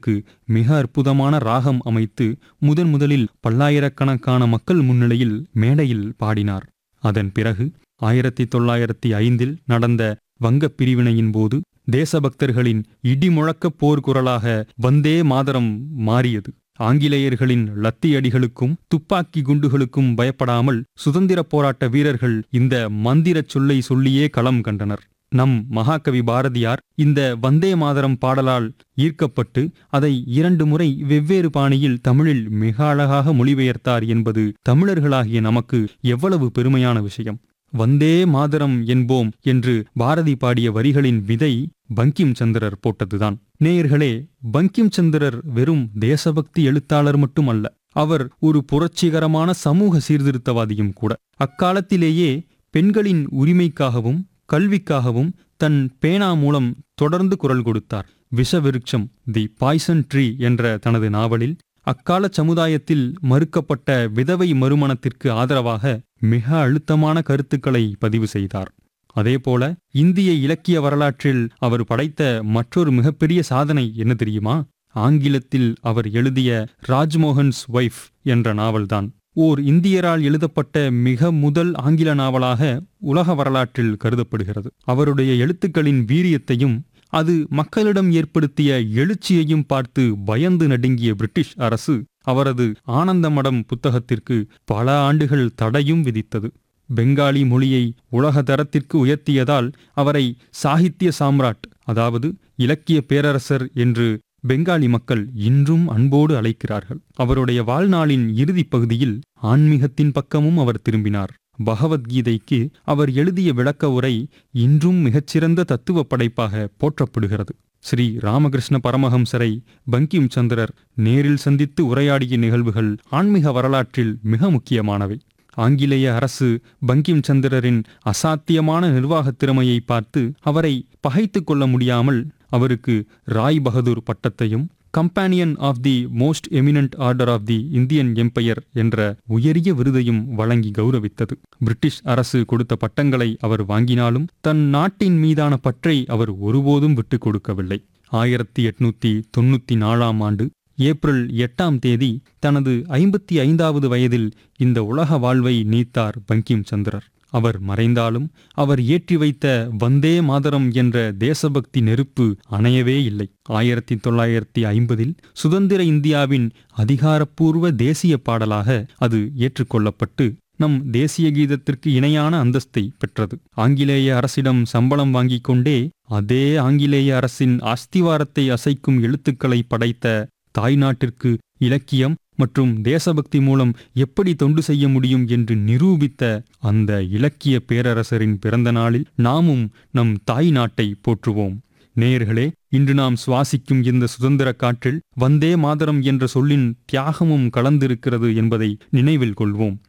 அதற்கு மிக அற்புதமான ராகம் அமைத்து முதன் முதலில் பல்லாயிரக்கணக்கான மக்கள் முன்னிலையில் மேடையில் பாடினார் அதன் பிறகு ஆயிரத்தி தொள்ளாயிரத்தி ஐந்தில் நடந்த வங்கப் பிரிவினையின் போது தேசபக்தர்களின் இடிமுழக்க போர்க்குரலாக வந்தே மாதரம் மாறியது ஆங்கிலேயர்களின் லத்தியடிகளுக்கும் துப்பாக்கி குண்டுகளுக்கும் பயப்படாமல் சுதந்திரப் போராட்ட வீரர்கள் இந்த மந்திரச் சொல்லை சொல்லியே களம் கண்டனர் நம் மகாகவி பாரதியார் இந்த வந்தே மாதரம் பாடலால் ஈர்க்கப்பட்டு அதை இரண்டு முறை வெவ்வேறு பாணியில் தமிழில் மிக அழகாக மொழிபெயர்த்தார் என்பது தமிழர்களாகிய நமக்கு எவ்வளவு பெருமையான விஷயம் வந்தே மாதரம் என்போம் என்று பாரதி பாடிய வரிகளின் விதை பங்கிம் சந்திரர் போட்டதுதான் நேயர்களே பங்கிம் சந்திரர் வெறும் தேசபக்தி எழுத்தாளர் மட்டுமல்ல அவர் ஒரு புரட்சிகரமான சமூக சீர்திருத்தவாதியும் கூட அக்காலத்திலேயே பெண்களின் உரிமைக்காகவும் கல்விக்காகவும் தன் பேனா மூலம் தொடர்ந்து குரல் கொடுத்தார் விஷவிருட்சம் தி பாய்சன் ட்ரீ என்ற தனது நாவலில் அக்கால சமுதாயத்தில் மறுக்கப்பட்ட விதவை மறுமணத்திற்கு ஆதரவாக மிக அழுத்தமான கருத்துக்களை பதிவு செய்தார் அதேபோல இந்திய இலக்கிய வரலாற்றில் அவர் படைத்த மற்றொரு மிகப்பெரிய சாதனை என்ன தெரியுமா ஆங்கிலத்தில் அவர் எழுதிய ராஜ்மோகன்ஸ் ஒய்ஃப் என்ற நாவல்தான் ஓர் இந்தியரால் எழுதப்பட்ட மிக முதல் ஆங்கில நாவலாக உலக வரலாற்றில் கருதப்படுகிறது அவருடைய எழுத்துக்களின் வீரியத்தையும் அது மக்களிடம் ஏற்படுத்திய எழுச்சியையும் பார்த்து பயந்து நடுங்கிய பிரிட்டிஷ் அரசு அவரது ஆனந்தமடம் புத்தகத்திற்கு பல ஆண்டுகள் தடையும் விதித்தது பெங்காலி மொழியை உலக தரத்திற்கு உயர்த்தியதால் அவரை சாகித்ய சாம்ராட் அதாவது இலக்கிய பேரரசர் என்று பெங்காலி மக்கள் இன்றும் அன்போடு அழைக்கிறார்கள் அவருடைய வாழ்நாளின் இறுதிப் பகுதியில் ஆன்மீகத்தின் பக்கமும் அவர் திரும்பினார் பகவத்கீதைக்கு அவர் எழுதிய விளக்க உரை இன்றும் மிகச்சிறந்த தத்துவ படைப்பாக போற்றப்படுகிறது ஸ்ரீ ராமகிருஷ்ண பரமஹம்சரை பங்கிம் சந்திரர் நேரில் சந்தித்து உரையாடிய நிகழ்வுகள் ஆன்மீக வரலாற்றில் மிக முக்கியமானவை ஆங்கிலேய அரசு பங்கிம் சந்திரரின் அசாத்தியமான நிர்வாகத் திறமையை பார்த்து அவரை பகைத்து கொள்ள முடியாமல் அவருக்கு ராய் பகதூர் பட்டத்தையும் companion of the most eminent order of the Indian empire என்ற உயரிய விருதையும் வழங்கி கௌரவித்தது பிரிட்டிஷ் அரசு கொடுத்த பட்டங்களை அவர் வாங்கினாலும் தன் நாட்டின் மீதான பற்றை அவர் ஒருபோதும் விட்டுக் கொடுக்கவில்லை ஆயிரத்தி எட்நூத்தி தொண்ணூத்தி நாலாம் ஆண்டு ஏப்ரல் எட்டாம் தேதி தனது ஐம்பத்தி ஐந்தாவது வயதில் இந்த உலக வாழ்வை நீத்தார் பங்கிம் சந்திரர் அவர் மறைந்தாலும் அவர் ஏற்றி வைத்த வந்தே மாதரம் என்ற தேசபக்தி நெருப்பு அணையவே இல்லை ஆயிரத்தி தொள்ளாயிரத்தி ஐம்பதில் சுதந்திர இந்தியாவின் அதிகாரப்பூர்வ தேசிய பாடலாக அது ஏற்றுக்கொள்ளப்பட்டு நம் தேசிய கீதத்திற்கு இணையான அந்தஸ்தை பெற்றது ஆங்கிலேய அரசிடம் சம்பளம் வாங்கிக் கொண்டே அதே ஆங்கிலேய அரசின் அஸ்திவாரத்தை அசைக்கும் எழுத்துக்களை படைத்த தாய்நாட்டிற்கு இலக்கியம் மற்றும் தேசபக்தி மூலம் எப்படி தொண்டு செய்ய முடியும் என்று நிரூபித்த அந்த இலக்கிய பேரரசரின் பிறந்த நாளில் நாமும் நம் தாய் நாட்டை போற்றுவோம் நேயர்களே இன்று நாம் சுவாசிக்கும் இந்த சுதந்திர காற்றில் வந்தே மாதரம் என்ற சொல்லின் தியாகமும் கலந்திருக்கிறது என்பதை நினைவில் கொள்வோம்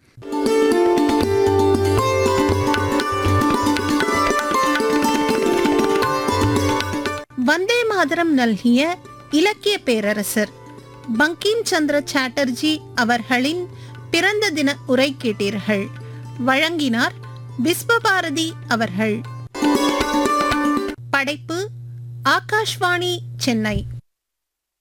வந்தே மாதரம் நல்கிய இலக்கிய பேரரசர் பங்கிம் சந்திர சாட்டர்ஜி அவர்களின் பிறந்த தின உரை கேட்டீர்கள் வழங்கினார் விஸ்வபாரதி அவர்கள் படைப்பு ஆகாஷ்வாணி சென்னை